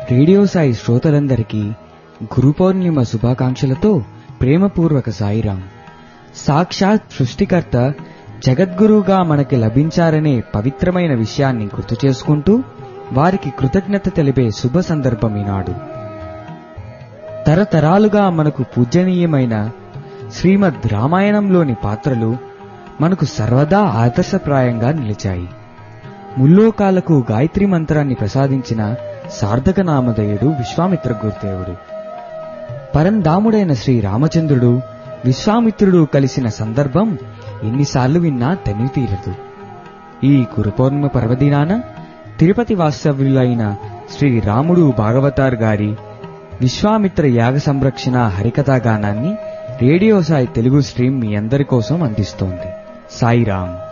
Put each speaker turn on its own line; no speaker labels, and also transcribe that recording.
radio Sai శ్రోతలందరికీ గురు పౌర్ణిమ శుభాకాంక్షలతో ప్రేమపూర్వక సాయిరాం సాక్షాత్ సృష్టికర్త జగద్గురువుగా మనకి లభించారనే పవిత్రమైన విషయాన్ని గుర్తు చేసుకుంటూ వారికి కృతజ్ఞత తెలిపే శుభ సందర్భం ఈనాడు తరతరాలుగా మనకు పూజనీయమైన శ్రీమద్ రామాయణంలోని పాత్రలు మనకు సర్వదా ఆదర్శప్రాయంగా నిలిచాయి ముల్లోకాలకు గాయత్రి మంత్రాన్ని ప్రసాదించిన సార్థక నామధేయుడు విశ్వామిత్ర గురుదేవుడు పరంధాముడైన శ్రీ రామచంద్రుడు విశ్వామిత్రుడు కలిసిన సందర్భం ఎన్నిసార్లు విన్నా తనివి తీరదు ఈ గురుపౌర్ణిమ పర్వదినాన తిరుపతి వాస్తవ్యులైన శ్రీ రాముడు భాగవతార్ గారి విశ్వామిత్ర యాగ సంరక్షణ హరికథా గానాన్ని రేడియో సాయి తెలుగు స్ట్రీమ్ మీ అందరి కోసం అందిస్తోంది సాయిరామ్